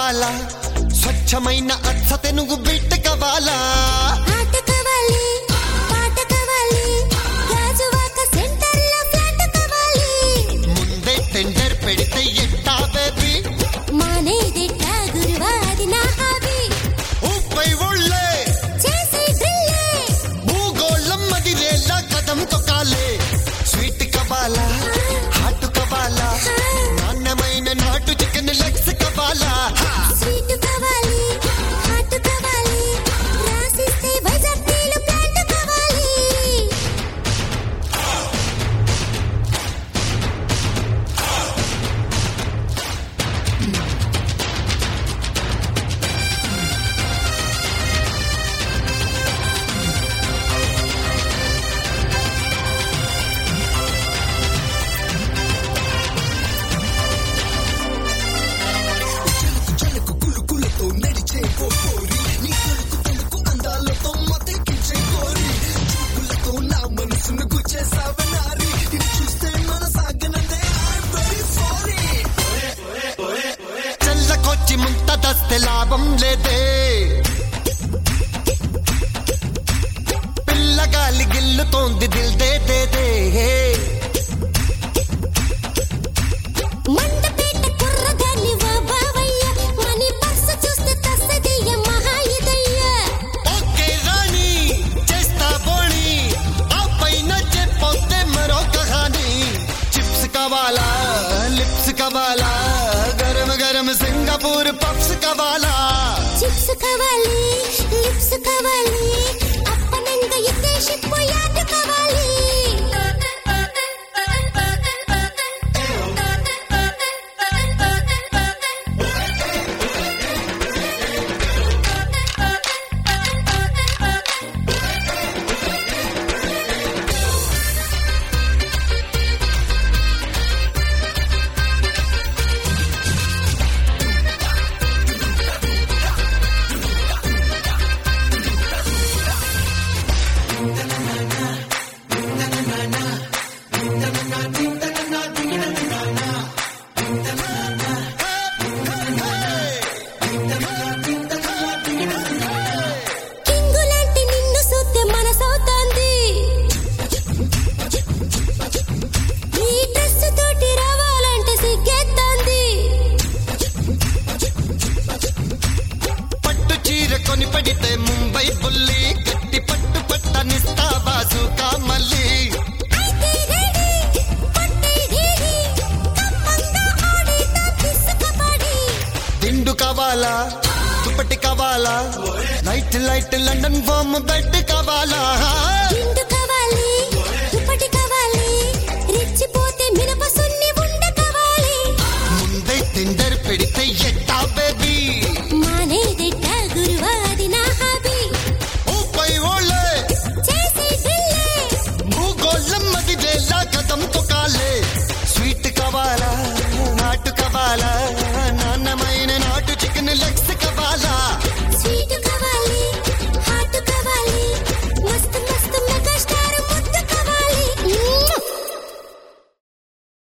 కావాలా స్వచ్ఛమైన అచ్చ తెనుగు బిడ్డ కావాలా ఆట కావాలి పాట కావాలి గాజువాక సెంటర్లో ఫ్లాట్ కావాలి ముందే టెండర్ పెడితే ఎట్టా బేబీ మానేదిట్ట గురువా అది నా హాబీ ఊపై ఒళ్ళే చేసే డ్రిల్లే భూగోళం మదిరేలా కదం తొక్కాలే స్వీట్ కవాలా హాట్ కవాలా నాణ్యమైన నాటు చికెన్ లెగ్స్ కవాలా స్వీట్ కావాలి హాట్ కావాలి రాసిస్తే వైజాగ్ నీళ్ళు ప్లాంట్ కావాలి చల్లకొచ్చి ముంత దస్తే లాభం లేదే పిల్లగాలి గిల్లుతోంది దిల్ దే దే దే మండపేట కుర్రదాన్ని వా బావయ్య మనీ పర్సు చూస్తే తస్తదయ్య మహాయుదయ్య ఓకే రాణి చేస్తా బోణి ఆ పైన చెప్పొద్దే మరో కహాని చిప్స్ కావాలా లిప్స్ కావాలా గరం గరం సింగపూర్ పఫ్స్ కావాలా చిప్స్ కావాలి లిప్స్ కావాలి అప్పనంగా ఇద్దే షిప్పు యాడ్ కావాలి కింగు లాంటి నిన్ను చూస్తే మనసవుతోంది ఈ డ్రెస్ తోటి రావాలంటే సిగ్గేస్తోంది పట్టు చీర కొని పడితే ముంబై బుల్లి గట్టి పట్టు పట్టనిస్తా బాజుకా మళ్ళీ అయితే రెడీ పట్టి ఢీఢీ కమ్మంగా ఆడితా పిసుకపడి దిండు కావాలా దుప్పటి కావాలా light light London foam bed కావాలా దిండు కావాలి దుప్పటి కావాలి రెచ్చిపోతే మినప సున్ని ఉండ కావాలి ముందే టెండర్ పెడితే ఎట్టా బేబీ మానేదిట్ట గురువా అది నా హాబీ ఊపై ఓళ్ళే చేసే డ్రిల్లే భూగోళం మది వేలా కదం తొక్కాలే స్వీట్ కావాలా నాటు కావాలా నాన్నమైన నాటు చికెన్ లెగ్స్ కావాలా